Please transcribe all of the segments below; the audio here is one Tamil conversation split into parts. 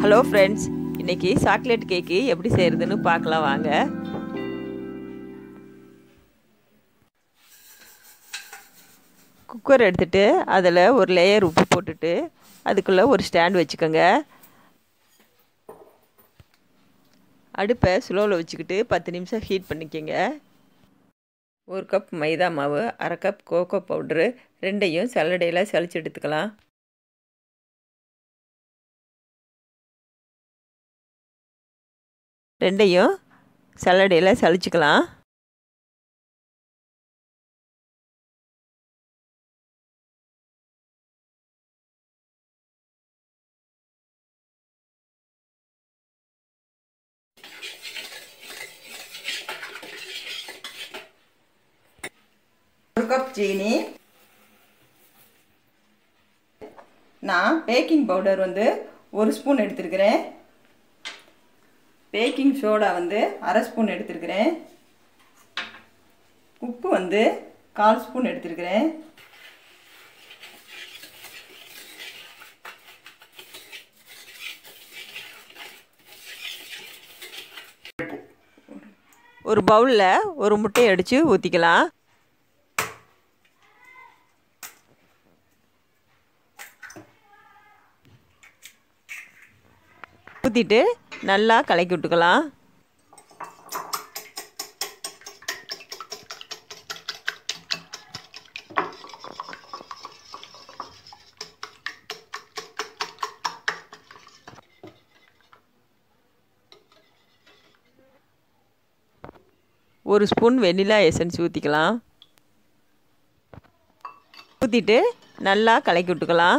ஹலோ ஃப்ரெண்ட்ஸ் இன்னைக்கு சாக்லேட் கேக்கு எப்படி செய்கிறதுன்னு பார்க்கலாம் வாங்க குக்கர் எடுத்துகிட்டு அதில் ஒரு லேயர் உப்பு போட்டுட்டு அதுக்குள்ளே ஒரு ஸ்டாண்ட் வச்சுக்கோங்க அடுப்பை ஸ்லோவில் வச்சுக்கிட்டு பத்து நிமிஷம் ஹீட் பண்ணிக்கோங்க ஒரு கப் மைதா மாவு அரை கப் கோகோ பவுட்ரு ரெண்டையும் சல்லடையில் சளிச்சு எடுத்துக்கலாம் ரெண்டையும் சல்லடையில் சளிச்சுக்கலாம் ஒரு கப் சீனி நான் பேக்கிங் பவுடர் வந்து ஒரு ஸ்பூன் எடுத்துருக்கிறேன் பேக்கிங் சோடா வந்து அரை ஸ்பூன் எடுத்துருக்கிறேன் உப்பு வந்து கால் ஸ்பூன் எடுத்துருக்கிறேன் ஒரு பவுலில் ஒரு முட்டையை அடித்து ஊற்றிக்கலாம் ஊற்றிட்டு நல்லா கலக்கி விட்டுக்கலாம் ஒரு ஸ்பூன் வெனிலா எசன்ஸ் ஊற்றிக்கலாம் ஊற்றிட்டு நல்லா கலக்கி விட்டுக்கலாம்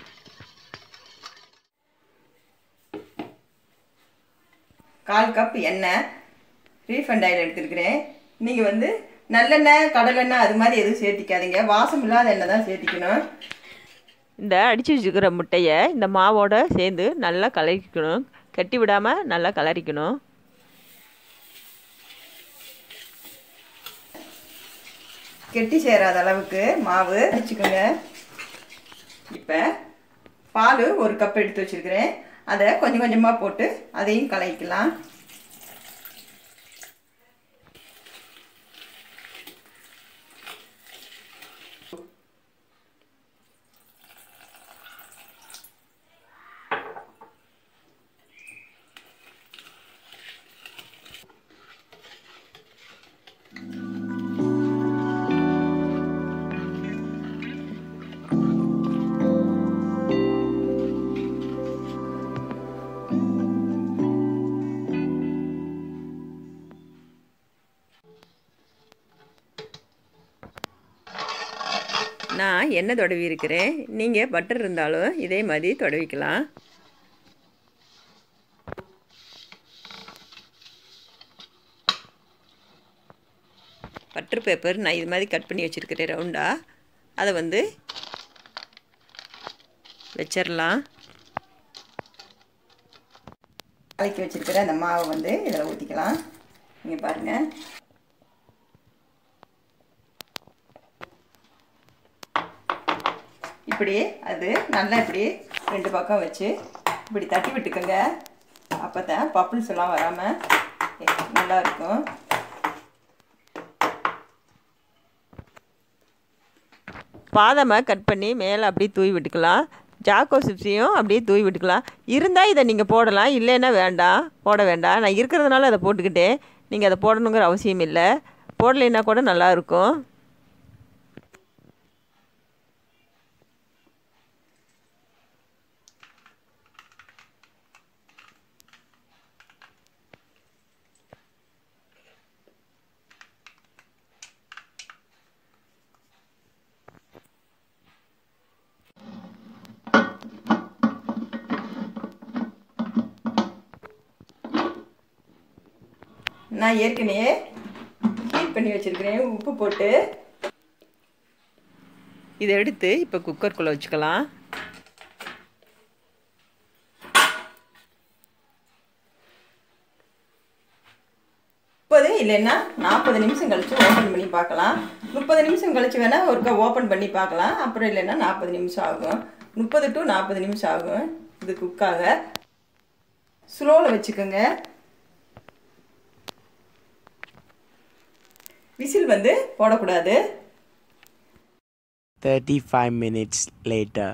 கால் கப் எண்ணெய் ரீஃபண்ட் ஆயில் எடுத்துருக்கிறேன் நீங்கள் வந்து நல்லெண்ணெய் கடலெண்ணெய் அது மாதிரி எதுவும் சேர்த்திக்காதீங்க வாசம் இல்லாத எண்ணெய் தான் சேர்த்திக்கணும் இந்த அடித்து வச்சுக்கிற முட்டையை இந்த மாவோட சேர்ந்து நல்லா கலரிக்கணும் கட்டி விடாமல் நல்லா கலரிக்கணும் கெட்டி சேராத அளவுக்கு மாவு அடிச்சுக்கோங்க இப்போ பால் ஒரு கப் எடுத்து வச்சுருக்கிறேன் அதை கொஞ்சம் கொஞ்சமாக போட்டு அதையும் கலக்கிக்கலாம் நான் எண்ணெய் தடவி இருக்கிறேன் நீங்கள் பட்டர் இருந்தாலும் இதே மாதிரி தடவிக்கலாம் பட்டர் பேப்பர் நான் இது மாதிரி கட் பண்ணி வச்சுருக்கிறேன் ரவுண்டாக அதை வந்து வச்சிடலாம் கலக்கி வச்சுருக்கிற அந்த மாவை வந்து இதில் ஊற்றிக்கலாம் நீங்கள் பாருங்கள் இப்படி அது நல்லா இப்படி ரெண்டு பக்கம் வச்சு இப்படி தட்டி விட்டுக்கோங்க அப்போ தான் பப்புள்ஸ் எல்லாம் வராமல் நல்லா இருக்கும் பாதமை கட் பண்ணி மேலே அப்படியே தூவி விட்டுக்கலாம் ஜாக்கோ சிப்ஸையும் அப்படியே தூவி விட்டுக்கலாம் இருந்தால் இதை நீங்கள் போடலாம் இல்லைன்னா வேண்டாம் போட வேண்டாம் நான் இருக்கிறதுனால அதை போட்டுக்கிட்டேன் நீங்கள் அதை போடணுங்கிற அவசியம் இல்லை போடலைன்னா கூட நல்லாயிருக்கும் நான் ஏற்கனவே ஹீட் பண்ணி வச்சுருக்கிறேன் உப்பு போட்டு இதை எடுத்து இப்போ குக்கருக்குள்ளே வச்சுக்கலாம் முப்பது இல்லைன்னா நாற்பது நிமிஷம் கழித்து ஓப்பன் பண்ணி பார்க்கலாம் முப்பது நிமிஷம் கழித்து வேணால் ஒருக்கா ஓப்பன் பண்ணி பார்க்கலாம் அப்புறம் இல்லைன்னா நாற்பது நிமிஷம் ஆகும் முப்பது டு நாற்பது நிமிஷம் ஆகும் இது குக்காக ஸ்லோவில் வச்சுக்கோங்க விசில் வந்து போடக்கூடாது 35 minutes later.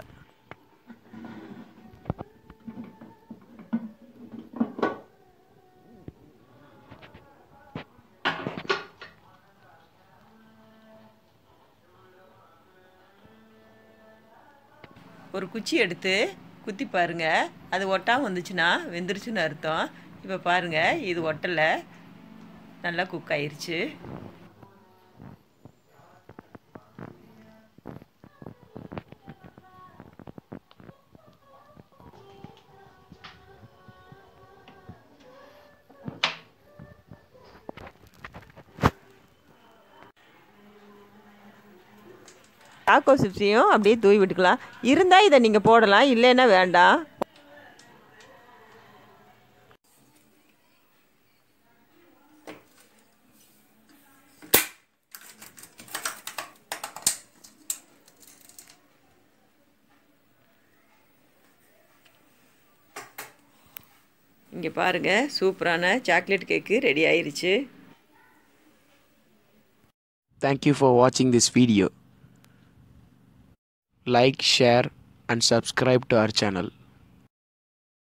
ஒரு குச்சி எடுத்து குத்தி பாருங்க அது ஒட்டாமல் வந்துச்சுன்னா வெந்துருச்சுன்னு அர்த்தம் இப்போ பாருங்க இது ஒட்டலை நல்லா குக் ஆயிருச்சு டாக்கோ சிப்ஸையும் அப்படியே தூவி விட்டுக்கலாம் இருந்தால் இதை நீங்கள் போடலாம் இல்லைன்னா வேண்டாம் இங்கே பாருங்கள் சூப்பரான சாக்லேட் கேக்கு ரெடி ஆயிருச்சு Thank you for watching this video. Like, share, and subscribe to our channel.